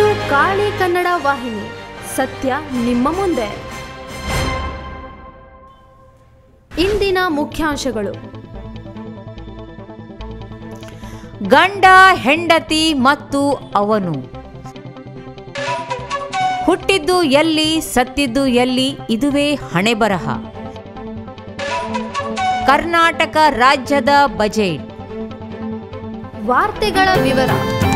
ಕಾಳಿ ಕನ್ನಡ ವಾಹಿನಿ ಸತ್ಯ ನಿಮ್ಮ ಮುಂದೆ ಇಂದಿನ ಮುಖ್ಯಾಂಶಗಳು ಗಂಡ ಹೆಂಡತಿ ಮತ್ತು ಅವನು ಹುಟ್ಟಿದ್ದು ಎಲ್ಲಿ ಸತ್ತಿದ್ದು ಎಲ್ಲಿ ಇದುವೇ ಹಣೆಬರಹ ಕರ್ನಾಟಕ ರಾಜ್ಯದ ಬಜೆಟ್ ವಾರ್ತೆಗಳ ವಿವರ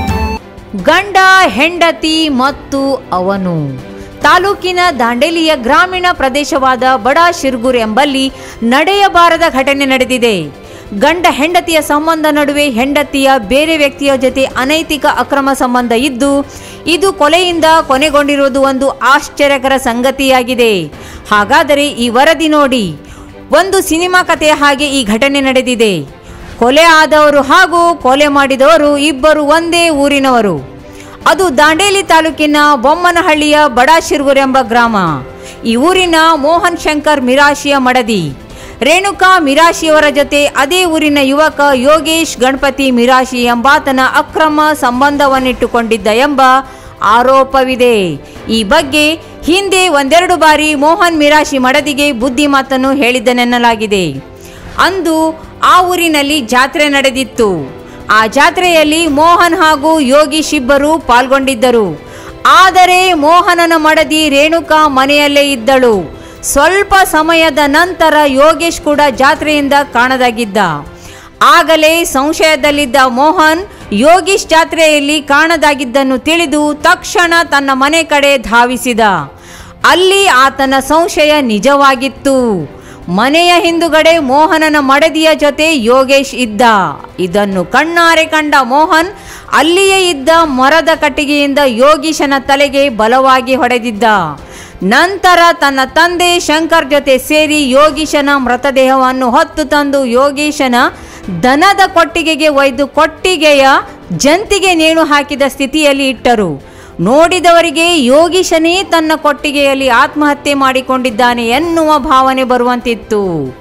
ಗಂಡ ಹೆಂಡತಿ ಮತ್ತು ಅವನು ತಾಲೂಕಿನ ದಾಂಡೇಲಿಯ ಗ್ರಾಮೀಣ ಪ್ರದೇಶವಾದ ಬಡ ಶಿರ್ಗುರ್ ಎಂಬಲ್ಲಿ ನಡೆಯಬಾರದ ಘಟನೆ ನಡೆದಿದೆ ಗಂಡ ಹೆಂಡತಿಯ ಸಂಬಂಧ ನಡುವೆ ಹೆಂಡತಿಯ ಬೇರೆ ವ್ಯಕ್ತಿಯ ಜೊತೆ ಅನೈತಿಕ ಅಕ್ರಮ ಸಂಬಂಧ ಇದ್ದು ಇದು ಕೊಲೆಯಿಂದ ಕೊನೆಗೊಂಡಿರುವುದು ಒಂದು ಆಶ್ಚರ್ಯಕರ ಸಂಗತಿಯಾಗಿದೆ ಹಾಗಾದರೆ ಈ ವರದಿ ನೋಡಿ ಒಂದು ಸಿನಿಮಾ ಕಥೆಯ ಹಾಗೆ ಈ ಘಟನೆ ನಡೆದಿದೆ ಕೊಲೆ ಆದವರು ಹಾಗೂ ಕೊಲೆ ಮಾಡಿದವರು ಇಬ್ಬರು ಒಂದೇ ಊರಿನವರು ಅದು ದಾಂಡೇಲಿ ತಾಲೂಕಿನ ಬೊಮ್ಮನಹಳ್ಳಿಯ ಬಡಾಶಿರ್ಗುರ್ ಎಂಬ ಗ್ರಾಮ ಈ ಊರಿನ ಮೋಹನ್ ಶಂಕರ್ ಮಿರಾಶಿಯ ಮಡದಿ ರೇಣುಕಾ ಮಿರಾಶಿಯವರ ಜೊತೆ ಅದೇ ಊರಿನ ಯುವಕ ಯೋಗೇಶ್ ಗಣಪತಿ ಮಿರಾಶಿ ಎಂಬಾತನ ಅಕ್ರಮ ಸಂಬಂಧವನ್ನಿಟ್ಟುಕೊಂಡಿದ್ದ ಎಂಬ ಆರೋಪವಿದೆ ಈ ಬಗ್ಗೆ ಹಿಂದೆ ಒಂದೆರಡು ಬಾರಿ ಮೋಹನ್ ಮಿರಾಶಿ ಮಡದಿಗೆ ಬುದ್ಧಿ ಮಾತನ್ನು ಹೇಳಿದ್ದನೆನ್ನಲಾಗಿದೆ ಅಂದು ಆ ಊರಿನಲ್ಲಿ ಜಾತ್ರೆ ನಡೆದಿತ್ತು ಆ ಜಾತ್ರೆಯಲ್ಲಿ ಮೋಹನ್ ಹಾಗೂ ಯೋಗೀಶ್ ಇಬ್ಬರು ಪಾಲ್ಗೊಂಡಿದ್ದರು ಆದರೆ ಮೋಹನನ ಮಡದಿ ರೇಣುಕಾ ಮನೆಯಲ್ಲೇ ಇದ್ದಳು ಸ್ವಲ್ಪ ಸಮಯದ ನಂತರ ಯೋಗೇಶ್ ಕೂಡ ಜಾತ್ರೆಯಿಂದ ಕಾಣದಾಗಿದ್ದ ಆಗಲೇ ಸಂಶಯದಲ್ಲಿದ್ದ ಮೋಹನ್ ಯೋಗೀಶ್ ಜಾತ್ರೆಯಲ್ಲಿ ಕಾಣದಾಗಿದ್ದನ್ನು ತಿಳಿದು ತಕ್ಷಣ ತನ್ನ ಮನೆ ಕಡೆ ಧಾವಿಸಿದ ಅಲ್ಲಿ ಆತನ ಸಂಶಯ ನಿಜವಾಗಿತ್ತು ಮನೆಯ ಹಿಂದುಗಡೆ ಮೋಹನನ ಮಡದಿಯ ಜೊತೆ ಯೋಗೇಶ್ ಇದ್ದ ಇದನ್ನು ಕಣ್ಣಾರೆ ಕಂಡ ಮೋಹನ್ ಅಲ್ಲಿಯೇ ಇದ್ದ ಮರದ ಕಟ್ಟಿಗೆಯಿಂದ ಯೋಗೀಶನ ತಲೆಗೆ ಬಲವಾಗಿ ಹೊಡೆದಿದ್ದ ನಂತರ ತನ್ನ ತಂದೆ ಶಂಕರ್ ಜೊತೆ ಸೇರಿ ಯೋಗೀಶನ ಮೃತದೇಹವನ್ನು ಹೊತ್ತು ತಂದು ಯೋಗೀಶನ ದನದ ಕೊಟ್ಟಿಗೆಗೆ ಒಯ್ದು ಕೊಟ್ಟಿಗೆಯ ಜಂತಿಗೆ ನೇಣು ಹಾಕಿದ ಸ್ಥಿತಿಯಲ್ಲಿ ಇಟ್ಟರು ನೋಡಿದವರಿಗೆ ಯೋಗೀಶನೇ ತನ್ನ ಕೊಟ್ಟಿಗೆಯಲ್ಲಿ ಆತ್ಮಹತ್ಯೆ ಮಾಡಿಕೊಂಡಿದ್ದಾನೆ ಎನ್ನುವ ಭಾವನೆ ಬರುವಂತಿತ್ತು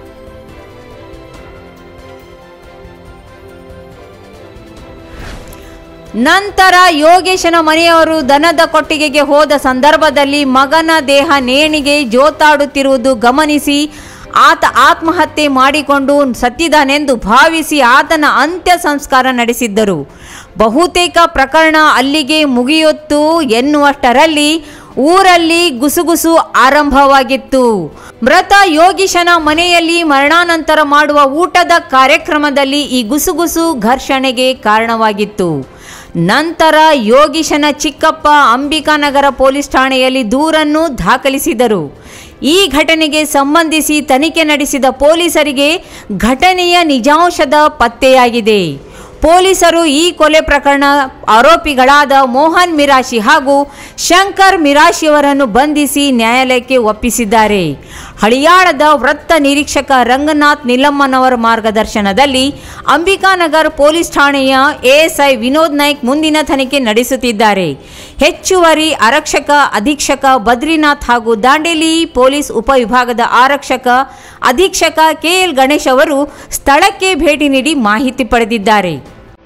ನಂತರ ಯೋಗೇಶನ ಮನೆಯವರು ದನದ ಕೊಟ್ಟಿಗೆಗೆ ಹೋದ ಸಂದರ್ಭದಲ್ಲಿ ಮಗನ ದೇಹ ನೇಣಿಗೆ ಜೋತಾಡುತ್ತಿರುವುದು ಗಮನಿಸಿ ಆತ ಆತ್ಮಹತ್ಯೆ ಮಾಡಿಕೊಂಡು ಸತ್ತಿದ್ದಾನೆಂದು ಭಾವಿಸಿ ಆತನ ಅಂತ್ಯ ಸಂಸ್ಕಾರ ನಡೆಸಿದ್ದರು ಬಹುತೇಕ ಪ್ರಕರಣ ಅಲ್ಲಿಗೆ ಮುಗಿಯುತ್ತು ಎನ್ನುವಷ್ಟರಲ್ಲಿ ಊರಲ್ಲಿ ಗುಸುಗುಸು ಆರಂಭವಾಗಿತ್ತು ಮೃತ ಯೋಗೀಶನ ಮನೆಯಲ್ಲಿ ಮರಣಾನಂತರ ಮಾಡುವ ಊಟದ ಕಾರ್ಯಕ್ರಮದಲ್ಲಿ ಈ ಗುಸುಗುಸು ಘರ್ಷಣೆಗೆ ಕಾರಣವಾಗಿತ್ತು ನಂತರ ಯೋಗೀಶನ ಚಿಕ್ಕಪ್ಪ ಅಂಬಿಕಾನಗರ ಪೊಲೀಸ್ ಠಾಣೆಯಲ್ಲಿ ದೂರನ್ನು ದಾಖಲಿಸಿದರು ಈ ಘಟನೆಗೆ ಸಂಬಂಧಿಸಿ ತನಿಖೆ ನಡೆಸಿದ ಪೊಲೀಸರಿಗೆ ಘಟನೆಯ ನಿಜಾಂಶದ ಪತ್ತೆಯಾಗಿದೆ ಪೊಲೀಸರು ಈ ಕೊಲೆ ಪ್ರಕರಣ ಆರೋಪಿಗಳಾದ ಮೋಹನ್ ಮಿರಾಶಿ ಹಾಗೂ ಶಂಕರ್ ಮಿರಾಶಿಯವರನ್ನು ಬಂಧಿಸಿ ನ್ಯಾಯಾಲಯಕ್ಕೆ ಒಪ್ಪಿಸಿದ್ದಾರೆ ಹಳಿಯಾಳದ ವೃತ್ತ ನಿರೀಕ್ಷಕ ರಂಗನಾಥ್ ನಿಲಮ್ಮನವರ ಮಾರ್ಗದರ್ಶನದಲ್ಲಿ ಅಂಬಿಕಾನಗರ್ ಪೊಲೀಸ್ ಠಾಣೆಯ ಎಎಸ್ಐ ವಿನೋದ್ ನಾಯ್ಕ್ ಮುಂದಿನ ತನಿಖೆ ನಡೆಸುತ್ತಿದ್ದಾರೆ ಹೆಚ್ಚುವರಿ ಆರಕ್ಷಕ ಅಧೀಕ್ಷಕ ಬದ್ರಿನಾಥ್ ಹಾಗೂ ದಾಂಡೇಲಿ ಪೊಲೀಸ್ ಉಪವಿಭಾಗದ ಆರಕ್ಷಕ ಅಧೀಕ್ಷಕ ಕೆಎಲ್ ಗಣೇಶ್ ಅವರು ಸ್ಥಳಕ್ಕೆ ಭೇಟಿ ನೀಡಿ ಮಾಹಿತಿ ಪಡೆದಿದ್ದಾರೆ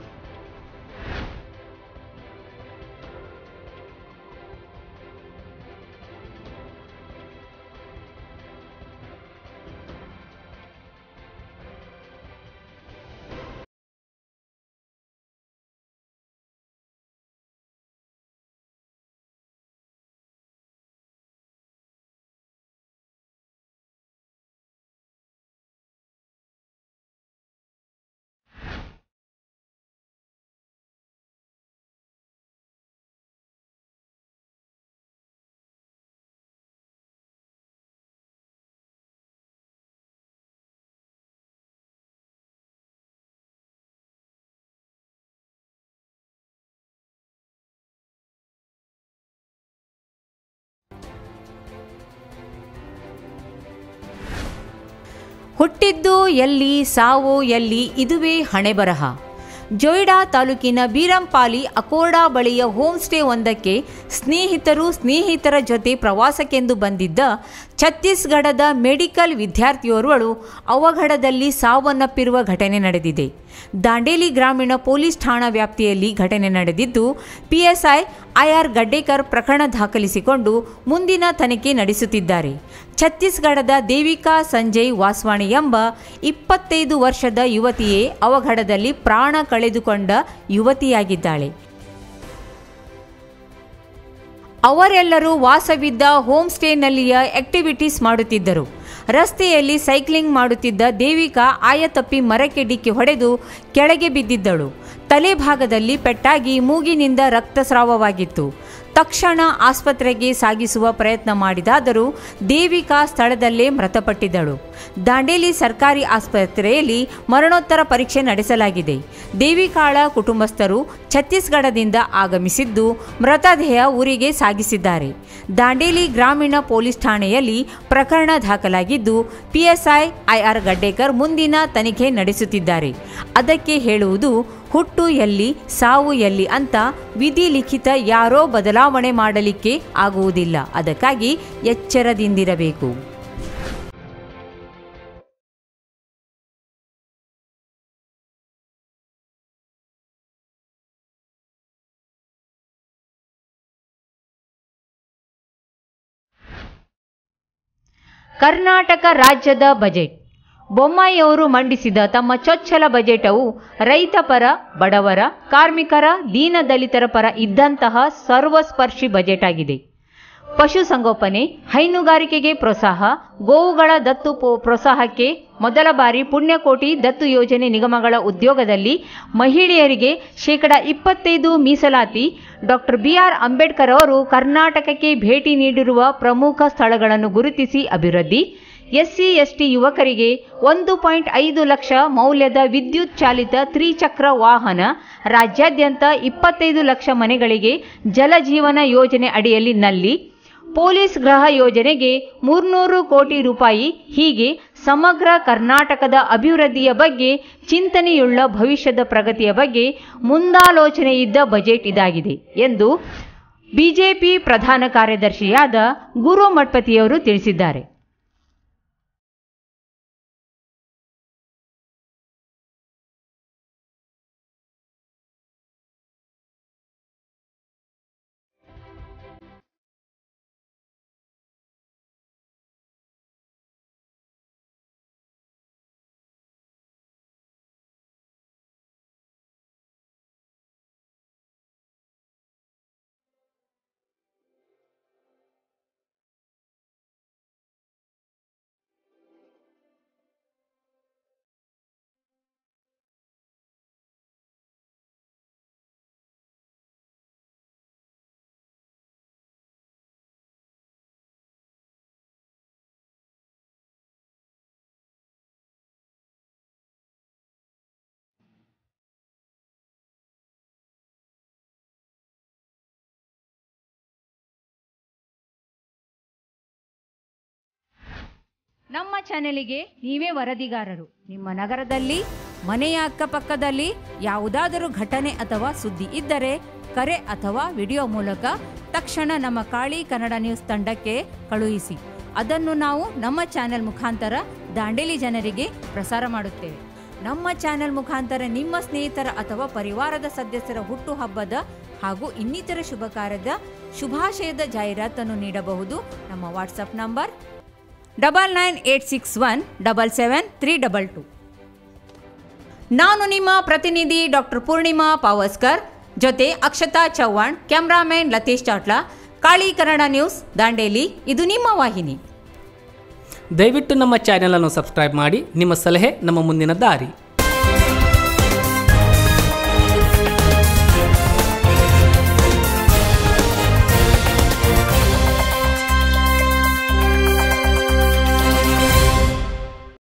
ಹುಟ್ಟಿದ್ದು ಎಲ್ಲಿ ಸಾವು ಎಲ್ಲಿ ಇದುವೇ ಹಣೆಬರಹ ಜೊಯ್ಡಾ ತಾಲೂಕಿನ ಬೀರಂಪಾಲಿ ಅಕೋಡಾ ಬಳಿಯ ಹೋಮ್ ಸ್ಟೇ ಒಂದಕ್ಕೆ ಸ್ನೇಹಿತರು ಸ್ನೇಹಿತರ ಜೊತೆ ಪ್ರವಾಸಕ್ಕೆಂದು ಬಂದಿದ್ದ ಛತ್ತೀಸ್ಗಢದ ಮೆಡಿಕಲ್ ವಿದ್ಯಾರ್ಥಿಯೋರ್ವಳು ಅವಘಡದಲ್ಲಿ ಸಾವನ್ನಪ್ಪಿರುವ ಘಟನೆ ನಡೆದಿದೆ ದಾಂಡೇಲಿ ಗ್ರಾಮೀಣ ಪೊಲೀಸ್ ಠಾಣಾ ವ್ಯಾಪ್ತಿಯಲ್ಲಿ ಘಟನೆ ನಡೆದಿದ್ದು ಪಿಎಸ್ಐ ಐಆರ್ ಗಡ್ಡೇಕರ್ ಪ್ರಕರಣ ದಾಖಲಿಸಿಕೊಂಡು ಮುಂದಿನ ತನಿಖೆ ನಡೆಸುತ್ತಿದ್ದಾರೆ ಛತ್ತೀಸ್ಗಢದ ದೇವಿಕಾ ಸಂಜಯ್ ವಾಸ್ವಾಣಿ ಎಂಬ ಇಪ್ಪತ್ತೈದು ವರ್ಷದ ಯುವತಿಯೇ ಅವಘಡದಲ್ಲಿ ಪ್ರಾಣ ಕಳೆದುಕೊಂಡ ಯುವತಿಯಾಗಿದ್ದಾಳೆ ಅವರೆಲ್ಲರೂ ವಾಸವಿದ್ದ ಹೋಮ್ ಸ್ಟೇನಲ್ಲಿಯ ಆಕ್ಟಿವಿಟೀಸ್ ಮಾಡುತ್ತಿದ್ದರು ರಸ್ತೆಯಲ್ಲಿ ಸೈಕ್ಲಿಂಗ್ ಮಾಡುತ್ತಿದ್ದ ದೇವಿಕಾ ಆಯತಪ್ಪಿ ಮರಕ್ಕೆ ಡಿಕ್ಕಿ ಹೊಡೆದು ಕೆಳಗೆ ಬಿದ್ದಿದ್ದಳು ತಲೆ ಭಾಗದಲ್ಲಿ ಪೆಟ್ಟಾಗಿ ಮೂಗಿನಿಂದ ರಕ್ತಸ್ರಾವವಾಗಿತ್ತು ತಕ್ಷಣ ಆಸ್ಪತ್ರೆಗೆ ಸಾಗಿಸುವ ಪ್ರಯತ್ನ ಮಾಡಿದಾದರೂ ದೇವಿಕಾ ಸ್ಥಳದಲ್ಲೇ ಮೃತಪಟ್ಟಿದ್ದಳು ದಾಂಡೇಲಿ ಸರ್ಕಾರಿ ಆಸ್ಪತ್ರೆಯಲ್ಲಿ ಮರಣೋತ್ತರ ಪರೀಕ್ಷೆ ನಡೆಸಲಾಗಿದೆ ದೇವಿಕಾಳ ಕುಟುಂಬಸ್ಥರು ಛತ್ತೀಸ್ಗಢದಿಂದ ಆಗಮಿಸಿದ್ದು ಮೃತದೇಹ ಊರಿಗೆ ಸಾಗಿಸಿದ್ದಾರೆ ದಾಂಡೇಲಿ ಗ್ರಾಮೀಣ ಪೊಲೀಸ್ ಠಾಣೆಯಲ್ಲಿ ಪ್ರಕರಣ ದಾಖಲಾಗಿದ್ದು ಪಿಎಸ್ಐ ಐಆರ್ ಗಡ್ಡೇಕರ್ ಮುಂದಿನ ತನಿಖೆ ನಡೆಸುತ್ತಿದ್ದಾರೆ ಅದಕ್ಕೆ ಹೇಳುವುದು ಹುಟ್ಟು ಎಲ್ಲಿ ಸಾವು ಎಲ್ಲಿ ಅಂತ ವಿಧಿ ಲಿಖಿತ ಯಾರೋ ಬದಲಾವಣೆ ಮಾಡಲಿಕ್ಕೆ ಆಗುವುದಿಲ್ಲ ಅದಕ್ಕಾಗಿ ಎಚ್ಚರದಿಂದಿರಬೇಕು ಕರ್ನಾಟಕ ರಾಜ್ಯದ ಬಜೆಟ್ ಬೊಮ್ಮಾಯಿಯವರು ಮಂಡಿಸಿದ ತಮ್ಮ ಚೊಚ್ಚಲ ಬಜೆಟವು ರೈತಪರ ಬಡವರ ಕಾರ್ಮಿಕರ ದೀನದಲಿತರ ಪರ ಇದ್ದಂತಹ ಸರ್ವಸ್ಪರ್ಶಿ ಬಜೆಟ್ ಆಗಿದೆ ಪಶುಸಂಗೋಪನೆ ಹೈನುಗಾರಿಕೆಗೆ ಪ್ರೋತ್ಸಾಹ ಗೋವುಗಳ ದತ್ತು ಪೋ- ಪ್ರೋತ್ಸಾಹಕ್ಕೆ ಮೊದಲ ಬಾರಿ ಪುಣ್ಯಕೋಟಿ ದತ್ತು ಯೋಜನೆ ನಿಗಮಗಳ ಉದ್ಯೋಗದಲ್ಲಿ ಮಹಿಳೆಯರಿಗೆ ಶೇಕಡ ಇಪ್ಪತ್ತೈದು ಮೀಸಲಾತಿ ಡಾಕ್ಟರ್ ಬಿಆರ್ ಅಂಬೇಡ್ಕರ್ ಅವರು ಕರ್ನಾಟಕಕ್ಕೆ ಭೇಟಿ ನೀಡಿರುವ ಪ್ರಮುಖ ಸ್ಥಳಗಳನ್ನು ಗುರುತಿಸಿ ಅಭಿವೃದ್ಧಿ ಎಸ್ಸಿ ಎಸ್ಟಿ ಯುವಕರಿಗೆ ಒಂದು ಪಾಯಿಂಟ್ ಐದು ಲಕ್ಷ ಮೌಲ್ಯದ ವಿದ್ಯುತ್ ಚಾಲಿತ ತ್ರಿಚಕ್ರ ವಾಹನ ರಾಜ್ಯಾದ್ಯಂತ ಇಪ್ಪತ್ತೈದು ಲಕ್ಷ ಮನೆಗಳಿಗೆ ಜಲಜೀವನ ಯೋಜನೆ ಅಡಿಯಲ್ಲಿ ನಲ್ಲಿ ಪೊಲೀಸ್ ಗೃಹ ಯೋಜನೆಗೆ ಮೂರ್ನೂರು ಕೋಟಿ ರೂಪಾಯಿ ಹೀಗೆ ಸಮಗ್ರ ಕರ್ನಾಟಕದ ಅಭಿವೃದ್ಧಿಯ ಬಗ್ಗೆ ಚಿಂತನೆಯುಳ್ಳ ಭವಿಷ್ಯದ ಪ್ರಗತಿಯ ಬಗ್ಗೆ ಮುಂದಾಲೋಚನೆಯಿದ್ದ ಬಜೆಟ್ ಇದಾಗಿದೆ ಎಂದು ಬಿಜೆಪಿ ಪ್ರಧಾನ ಕಾರ್ಯದರ್ಶಿಯಾದ ಗುರು ಮಠಪತಿಯವರು ತಿಳಿಸಿದ್ದಾರೆ ನಮ್ಮ ಚಾನೆಲಿಗೆ ನೀವೇ ವರದಿಗಾರರು ನಿಮ್ಮ ನಗರದಲ್ಲಿ ಮನೆಯ ಅಕ್ಕಪಕ್ಕದಲ್ಲಿ ಯಾವುದಾದರೂ ಘಟನೆ ಅಥವಾ ಸುದ್ದಿ ಇದ್ದರೆ ಕರೆ ಅಥವಾ ವಿಡಿಯೋ ಮೂಲಕ ತಕ್ಷಣ ನಮ್ಮ ಕಾಳಿ ಕನ್ನಡ ನ್ಯೂಸ್ ತಂಡಕ್ಕೆ ಕಳುಹಿಸಿ ಅದನ್ನು ನಾವು ನಮ್ಮ ಚಾನೆಲ್ ಮುಖಾಂತರ ದಾಂಡೇಲಿ ಜನರಿಗೆ ಪ್ರಸಾರ ಮಾಡುತ್ತೇವೆ ನಮ್ಮ ಚಾನೆಲ್ ಮುಖಾಂತರ ನಿಮ್ಮ ಸ್ನೇಹಿತರ ಅಥವಾ ಪರಿವಾರದ ಸದಸ್ಯರ ಹುಟ್ಟುಹಬ್ಬದ ಹಾಗೂ ಇನ್ನಿತರ ಶುಭ ಕಾರ್ಯದ ಶುಭಾಶಯದ ಜಾಹೀರಾತನ್ನು ನೀಡಬಹುದು ನಮ್ಮ WhatsApp number double nine eight six one double seven three double two ನಾನು ನಿಮ್ಮ ಪ್ರತಿನಿಧಿ ಡಾಕ್ಟರ್ ಪೂರ್ಣಿಮಾ ಪಾವಸ್ಕರ್ ಜೊತೆ ಅಕ್ಷತಾ ಚವ್ಹಾಣ್ ಕ್ಯಾಮ್ರಾಮನ್ ಲತೀಶ್ ಚಾಟ್ಲಾ ಕಾಳಿ ಕನ್ನಡ ನ್ಯೂಸ್ ದಾಂಡೇಲಿ ಇದು ನಿಮ್ಮ ವಾಹಿನಿ ದಯವಿಟ್ಟು ನಮ್ಮ ಚಾನೆಲನ್ನು ಸಬ್ಸ್ಕ್ರೈಬ್ ಮಾಡಿ ನಿಮ್ಮ ಸಲಹೆ ನಮ್ಮ ಮುಂದಿನ ದಾರಿ